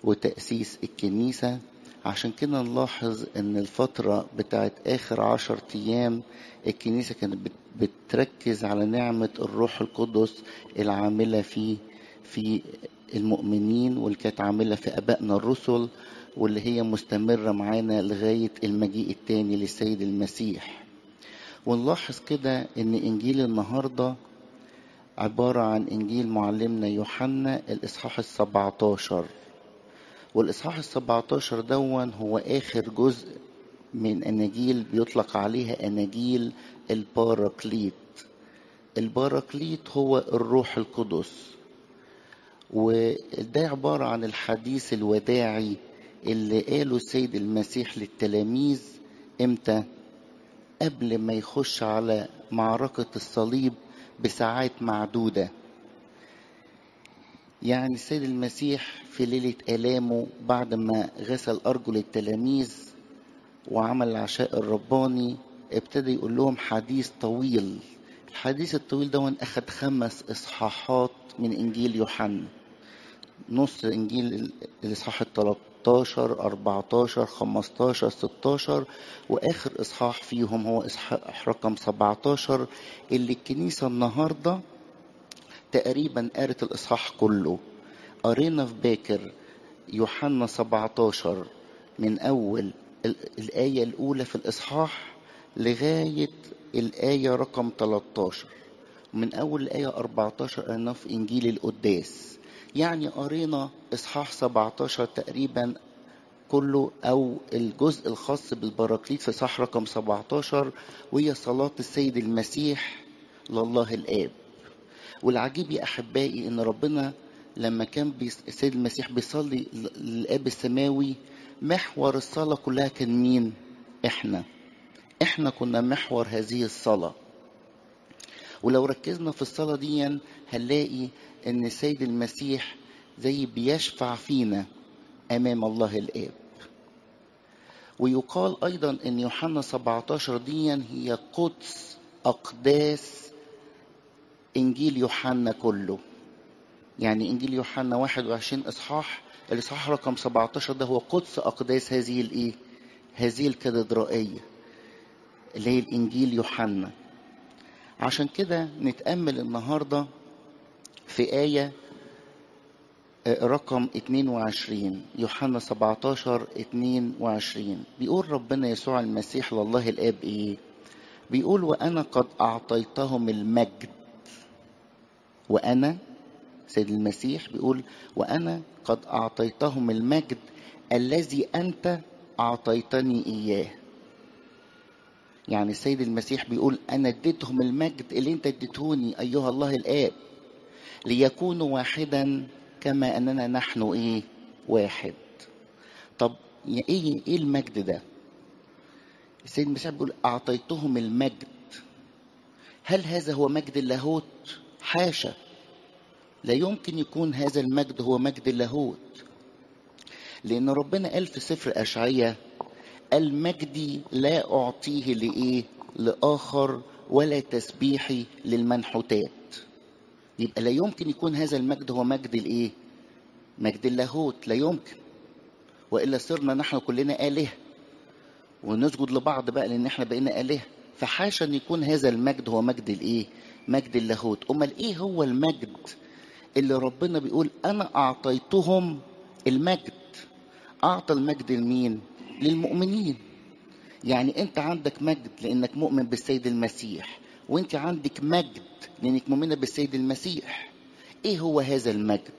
وتأسيس الكنيسة عشان كده نلاحظ ان الفترة بتاعت اخر عشر ايام الكنيسة كانت بتركز على نعمة الروح القدس العاملة في في المؤمنين واللي كانت عاملة في ابائنا الرسل واللي هي مستمرة معانا لغاية المجيء التاني للسيد المسيح ونلاحظ كده ان انجيل النهاردة عبارة عن انجيل معلمنا يوحنا الاصحاح السبعتاشر والإصحاح السبعتاشر دون هو آخر جزء من أناجيل بيطلق عليها أناجيل الباراكليت الباراكليت هو الروح القدس وده عبارة عن الحديث الوداعي اللي قاله السيد المسيح للتلاميذ امتى قبل ما يخش على معركة الصليب بساعات معدودة يعني السيد المسيح في ليلة آلامه بعد ما غسل أرجل التلاميذ وعمل العشاء الرباني ابتدى يقول لهم حديث طويل الحديث الطويل ده أخد خمس إصحاحات من إنجيل يوحنا نص إنجيل الإصحاح ال 13 14 15 16 وآخر إصحاح فيهم هو إصحاح رقم 17 اللي الكنيسة النهارده تقريبا قرت الإصحاح كله قرينا في باكر يوحنا 17 من أول الآية الأولى في الإصحاح لغاية الآية رقم 13 من أول الآية 14 قرينا في إنجيل القداس يعني قرينا إصحاح 17 تقريبا كله أو الجزء الخاص بالبراكليت في صح رقم 17 وهي صلاة السيد المسيح لله الآب والعجيب يا احبائي ان ربنا لما كان السيد المسيح بيصلي للاب السماوي محور الصلاه كلها كان مين احنا احنا كنا محور هذه الصلاه ولو ركزنا في الصلاه دي هنلاقي ان السيد المسيح زي بيشفع فينا امام الله الاب ويقال ايضا ان يوحنا 17 دي هي قدس اقداس انجيل يوحنا كله يعني انجيل يوحنا 21 اصحاح الاصحاح رقم 17 ده هو قدس اقداس هذه الايه هذه الكاتدرائيه اللي هي الانجيل يوحنا عشان كده نتامل النهارده في ايه رقم 22 يوحنا 17 22 بيقول ربنا يسوع المسيح لله الاب ايه بيقول وانا قد اعطيتهم المجد وأنا سيد المسيح بيقول وأنا قد أعطيتهم المجد الذي أنت أعطيتني إياه يعني السيد المسيح بيقول أنا اديتهم المجد اللي أنت اديتهوني أيها الله الآب ليكونوا واحدا كما أننا نحن إيه واحد طب إيه إيه المجد ده السيد المسيح بيقول أعطيتهم المجد هل هذا هو مجد اللاهوت حاشا لا يمكن يكون هذا المجد هو مجد اللاهوت لأن ربنا قال في سفر أشعية المجد لا أعطيه لإيه لآخر ولا تسبيحي للمنحوتات يبقى لا يمكن يكون هذا المجد هو مجد الإيه مجد اللاهوت لا يمكن وإلا صرنا نحن كلنا آلهة ونسجد لبعض بقى لأن احنا بقينا آلهة فحاشا أن يكون هذا المجد هو مجد الإيه مجد اللاهوت امال ايه هو المجد اللي ربنا بيقول انا اعطيتهم المجد اعطى المجد لمين للمؤمنين يعني انت عندك مجد لانك مؤمن بالسيد المسيح وانت عندك مجد لانك مؤمنه بالسيد المسيح ايه هو هذا المجد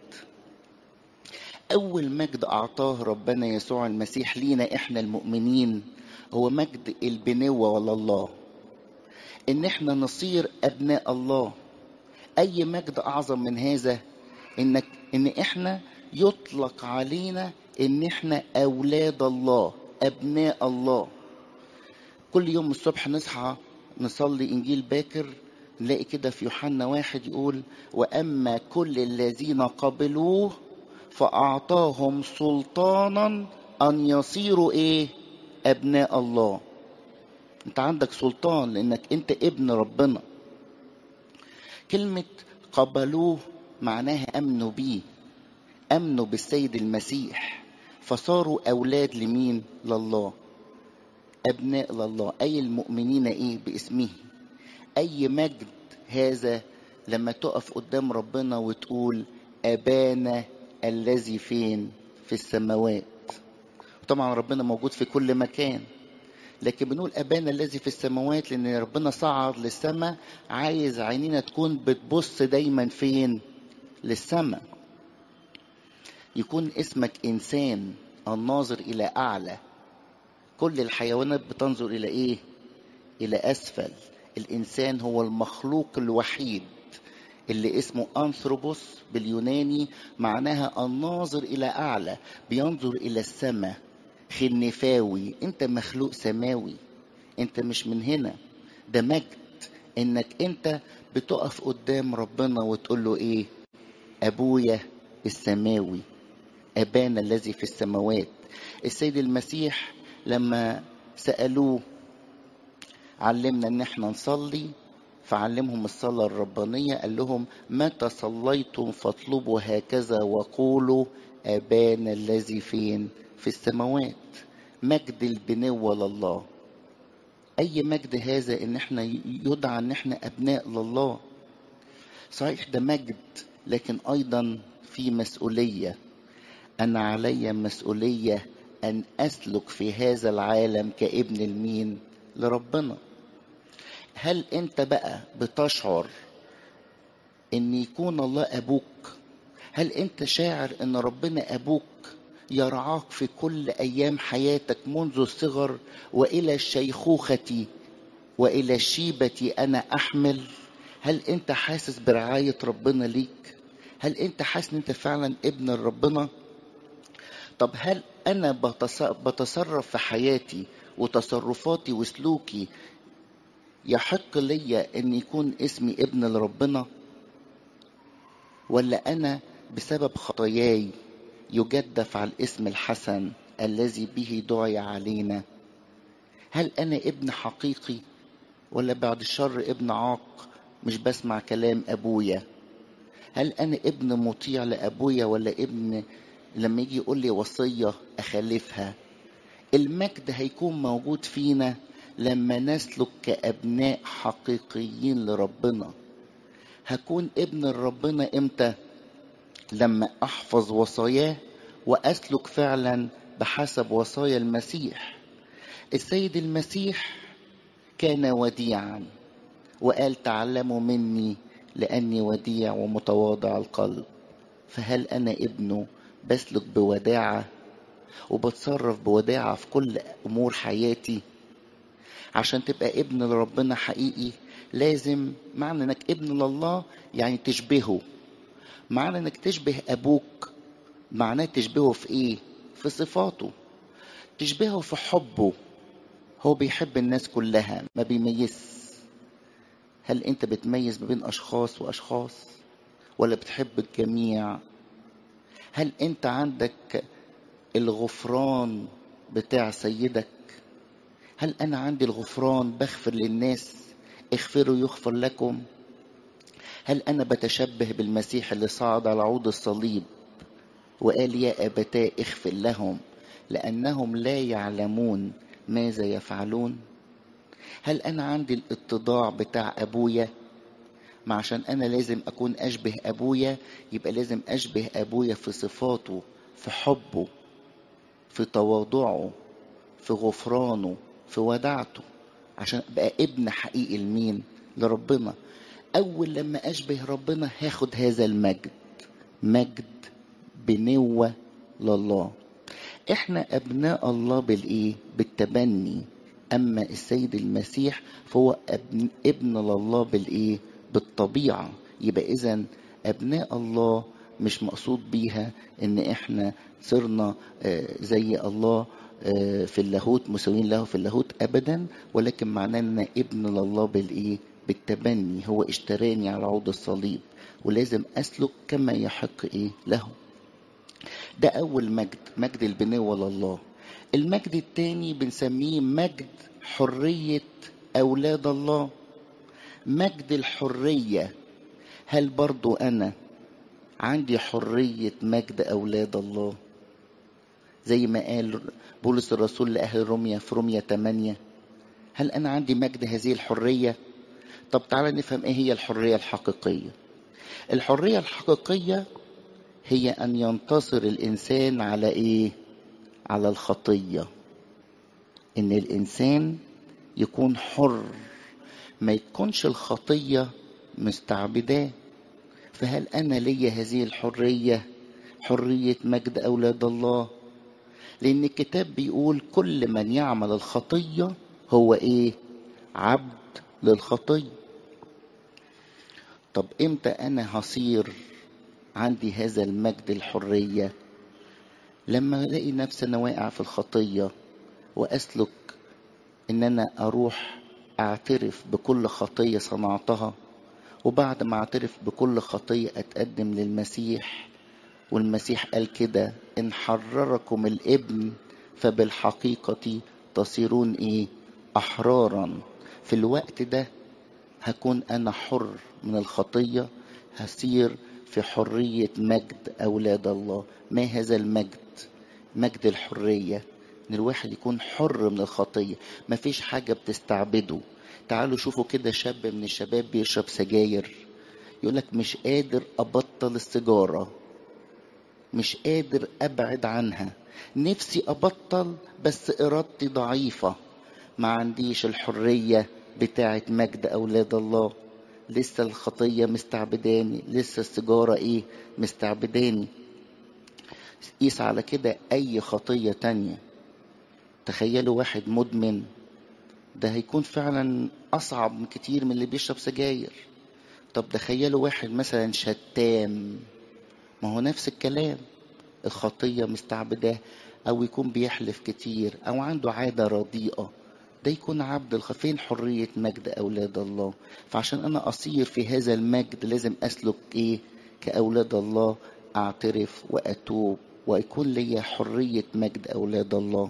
اول مجد اعطاه ربنا يسوع المسيح لينا احنا المؤمنين هو مجد البنوه ولا الله ان احنا نصير ابناء الله اي مجد اعظم من هذا انك ان احنا يطلق علينا ان احنا اولاد الله ابناء الله كل يوم الصبح نصحى نصلي انجيل باكر نلاقي كده في يوحنا واحد يقول واما كل الذين قبلوه فاعطاهم سلطانا ان يصيروا ايه ابناء الله انت عندك سلطان لانك انت ابن ربنا كلمة قبلوه معناها امنوا بيه امنوا بالسيد المسيح فصاروا اولاد لمين لله ابناء لله اي المؤمنين ايه باسمه اي مجد هذا لما تقف قدام ربنا وتقول ابانا الذي فين في السماوات طبعا ربنا موجود في كل مكان لكن بنقول ابانا الذي في السماوات لان ربنا صعد للسماء عايز عينينا تكون بتبص دايما فين للسماء يكون اسمك انسان الناظر الى اعلى كل الحيوانات بتنظر الى ايه الى اسفل الانسان هو المخلوق الوحيد اللي اسمه انثروبوس باليوناني معناها الناظر الى اعلى بينظر الى السماء خنفاوي انت مخلوق سماوي انت مش من هنا ده مجد انك انت بتقف قدام ربنا وتقول له ايه ابويا السماوي ابانا الذي في السماوات السيد المسيح لما سالوه علمنا ان احنا نصلي فعلمهم الصلاة الربانية قال لهم متى صليتم فاطلبوا هكذا وقولوا أبانا الذي فين في السماوات مجد البنوة لله أي مجد هذا إن احنا يدعى إن احنا أبناء لله صحيح ده مجد لكن أيضا في مسؤولية أنا علي مسؤولية أن أسلك في هذا العالم كابن المين لربنا هل انت بقى بتشعر ان يكون الله ابوك هل انت شاعر ان ربنا ابوك يرعاك في كل ايام حياتك منذ الصغر والى الشيخوخه والى الشيبه انا احمل هل انت حاسس برعايه ربنا ليك هل انت حاسس ان انت فعلا ابن ربنا طب هل انا بتصرف في حياتي وتصرفاتي وسلوكي يحق ليا ان يكون اسمي ابن لربنا ولا انا بسبب خطاياي يجدف على الاسم الحسن الذي به دعي علينا هل انا ابن حقيقي ولا بعد الشر ابن عاق مش بسمع كلام ابويا هل انا ابن مطيع لابويا ولا ابن لما يجي يقول لي وصيه اخالفها المجد هيكون موجود فينا لما نسلك كأبناء حقيقيين لربنا هكون ابن ربنا امتى لما احفظ وصاياه واسلك فعلا بحسب وصايا المسيح السيد المسيح كان وديعا وقال تعلموا مني لاني وديع ومتواضع القلب فهل انا ابنه بسلك بوداعه وبتصرف بوداعه في كل امور حياتي عشان تبقى ابن لربنا حقيقي لازم معنى انك ابن لله يعني تشبهه معنى انك تشبه ابوك معناه تشبهه في ايه في صفاته تشبهه في حبه هو بيحب الناس كلها ما بيميز هل انت بتميز ما بين اشخاص واشخاص ولا بتحب الجميع هل انت عندك الغفران بتاع سيدك هل انا عندي الغفران بغفر للناس اغفروا يغفر لكم هل انا بتشبه بالمسيح اللي صعد على عود الصليب وقال يا ابتاه اغفر لهم لانهم لا يعلمون ماذا يفعلون هل انا عندي الاتضاع بتاع ابويا ما عشان انا لازم اكون اشبه ابويا يبقى لازم اشبه ابويا في صفاته في حبه في تواضعه في غفرانه في ودعته عشان ابقى ابن حقيقي لمين لربنا اول لما اشبه ربنا هاخد هذا المجد مجد بنوة لله احنا ابناء الله بالايه بالتبني اما السيد المسيح فهو ابن, ابن لله بالايه بالطبيعة يبقى اذا ابناء الله مش مقصود بيها ان احنا صرنا زي الله في اللاهوت مساويين له في اللاهوت ابدا ولكن معناه ان ابن لله بالايه بالتبني هو اشتراني على عود الصليب ولازم اسلك كما يحق ايه له ده اول مجد مجد البنوة لله المجد الثاني بنسميه مجد حرية اولاد الله مجد الحرية هل برضو انا عندي حرية مجد أولاد الله زي ما قال بولس الرسول لأهل روميا في روميا 8 هل أنا عندي مجد هذه الحرية؟ طب تعالى نفهم إيه هي الحرية الحقيقية الحرية الحقيقية هي أن ينتصر الإنسان على إيه؟ على الخطية إن الإنسان يكون حر ما يكونش الخطية مستعبداه فهل أنا لي هذه الحرية حرية مجد أولاد الله لأن الكتاب بيقول كل من يعمل الخطية هو إيه عبد للخطية طب إمتى أنا هصير عندي هذا المجد الحرية لما ألاقي نفسي أنا واقع في الخطية وأسلك إن أنا أروح أعترف بكل خطية صنعتها وبعد ما أعترف بكل خطية أتقدم للمسيح والمسيح قال كده إن حرركم الابن فبالحقيقة تصيرون إيه أحرارا في الوقت ده هكون أنا حر من الخطية هصير في حرية مجد أولاد الله ما هذا المجد مجد الحرية إن الواحد يكون حر من الخطية مفيش حاجة بتستعبده تعالوا شوفوا كده شاب من الشباب بيشرب سجاير يقولك مش قادر أبطل السيجارة مش قادر أبعد عنها نفسي أبطل بس إرادتي ضعيفة ما عنديش الحرية بتاعة مجد أولاد الله لسه الخطية مستعبداني لسه السيجارة إيه مستعبداني قيس على كده أي خطية تانية تخيلوا واحد مدمن ده هيكون فعلا أصعب من كتير من اللي بيشرب سجاير طب تخيلوا واحد مثلا شتام ما هو نفس الكلام الخطية مستعبداه أو يكون بيحلف كتير أو عنده عادة رديئة ده يكون عبد الخ... فين حرية مجد أولاد الله فعشان أنا أصير في هذا المجد لازم أسلك إيه كأولاد الله أعترف وأتوب ويكون لي حرية مجد أولاد الله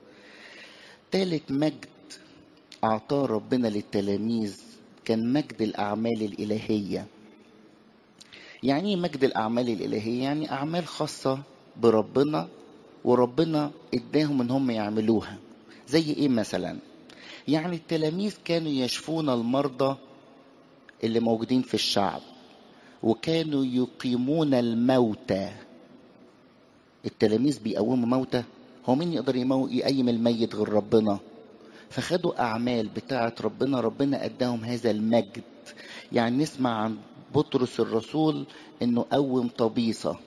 تالت مجد أعطاه ربنا للتلاميذ كان مجد الأعمال الإلهية يعني ايه مجد الأعمال الإلهية يعني أعمال خاصة بربنا وربنا اداهم ان هم يعملوها زي ايه مثلا يعني التلاميذ كانوا يشفون المرضى اللي موجودين في الشعب وكانوا يقيمون الموتى التلاميذ بيقوموا موتى هو مين يقدر يمو... يقيم الميت غير ربنا فخدوا أعمال بتاعة ربنا ربنا أداهم هذا المجد يعني نسمع عن بطرس الرسول إنه قوم طبيصة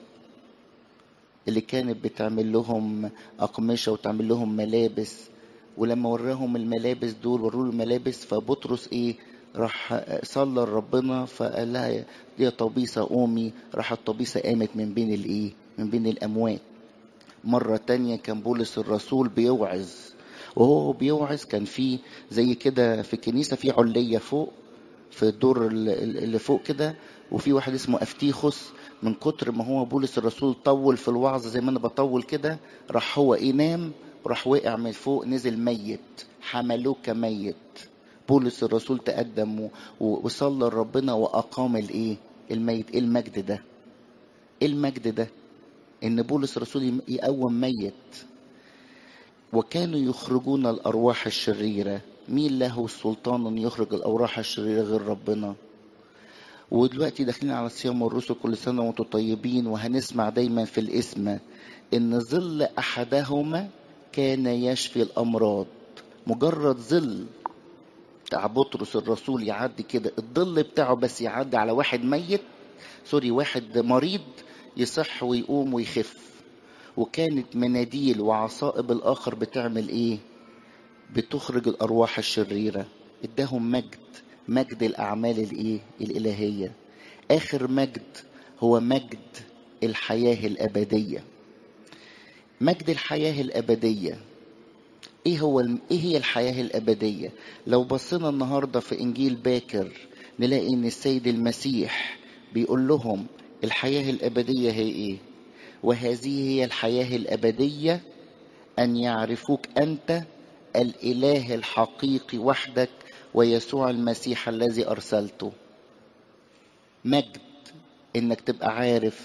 اللي كانت بتعمل لهم أقمشة وتعمل لهم ملابس ولما وراهم الملابس دول وروا له الملابس فبطرس إيه راح صلى لربنا فقال لها يا طبيسة قومي راحت طبيسة قامت من بين الإيه من بين الأموات مرة تانية كان بولس الرسول بيوعظ وهو بيوعظ كان في زي كده في الكنيسة في علية فوق في الدور اللي فوق كده وفي واحد اسمه أفتيخوس من كتر ما هو بولس الرسول طول في الوعظ زي ما انا بطول كده راح هو ايه نام راح وقع من فوق نزل ميت حملوه كميت بولس الرسول تقدم وصلى لربنا واقام الايه الميت ايه المجد ده ايه المجد ده ان بولس الرسول يقوم ميت وكانوا يخرجون الارواح الشريره مين له السلطان ان يخرج الارواح الشريره غير ربنا ودلوقتي داخلين على صيام الرسل كل سنه وانتم طيبين وهنسمع دايما في الاسم ان ظل احدهما كان يشفي الامراض مجرد ظل بتاع بطرس الرسول يعدي كده الظل بتاعه بس يعدي على واحد ميت سوري واحد مريض يصح ويقوم ويخف وكانت مناديل وعصائب الاخر بتعمل ايه بتخرج الارواح الشريره اداهم مجد مجد الاعمال الايه الالهيه اخر مجد هو مجد الحياه الابديه مجد الحياه الابديه ايه هو ايه هي الحياه الابديه لو بصينا النهارده في انجيل باكر نلاقي ان السيد المسيح بيقول لهم الحياه الابديه هي ايه وهذه هي الحياه الابديه ان يعرفوك انت الاله الحقيقي وحدك ويسوع المسيح الذي ارسلته مجد انك تبقى عارف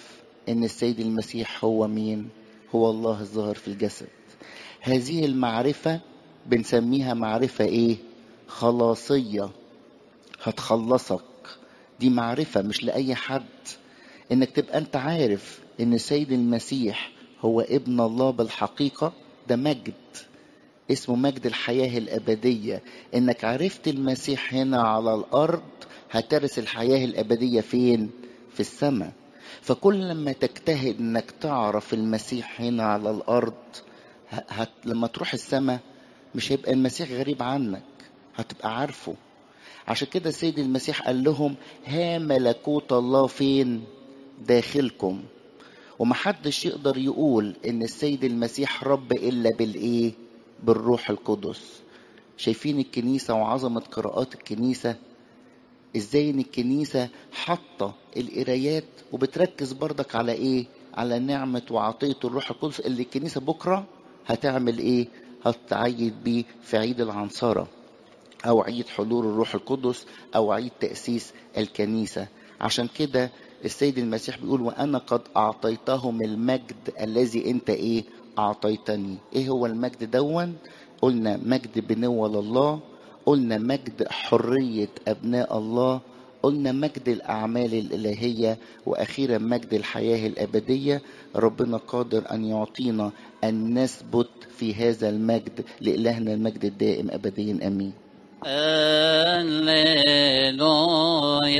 ان السيد المسيح هو مين هو الله الظاهر في الجسد هذه المعرفة بنسميها معرفة ايه خلاصية هتخلصك دي معرفة مش لأي حد انك تبقى انت عارف ان السيد المسيح هو ابن الله بالحقيقة ده مجد اسمه مجد الحياة الأبدية إنك عرفت المسيح هنا على الأرض هترث الحياة الأبدية فين؟ في السماء فكل لما تجتهد إنك تعرف المسيح هنا على الأرض هت... لما تروح السماء مش هيبقى المسيح غريب عنك هتبقى عارفه عشان كده السيد المسيح قال لهم ها ملكوت الله فين داخلكم ومحدش يقدر يقول ان السيد المسيح رب الا بالايه بالروح القدس شايفين الكنيسة وعظمة قراءات الكنيسة ازاي ان الكنيسة حاطة القرايات وبتركز برضك على ايه على نعمة وعطية الروح القدس اللي الكنيسة بكرة هتعمل ايه هتعيد بيه في عيد العنصرة او عيد حضور الروح القدس او عيد تأسيس الكنيسة عشان كده السيد المسيح بيقول وانا قد اعطيتهم المجد الذي انت ايه اعطيتني ايه هو المجد دون قلنا مجد بنوة لله قلنا مجد حرية ابناء الله قلنا مجد الاعمال الالهية واخيرا مجد الحياة الابدية ربنا قادر ان يعطينا ان نثبت في هذا المجد لالهنا المجد الدائم ابديا امين هللويا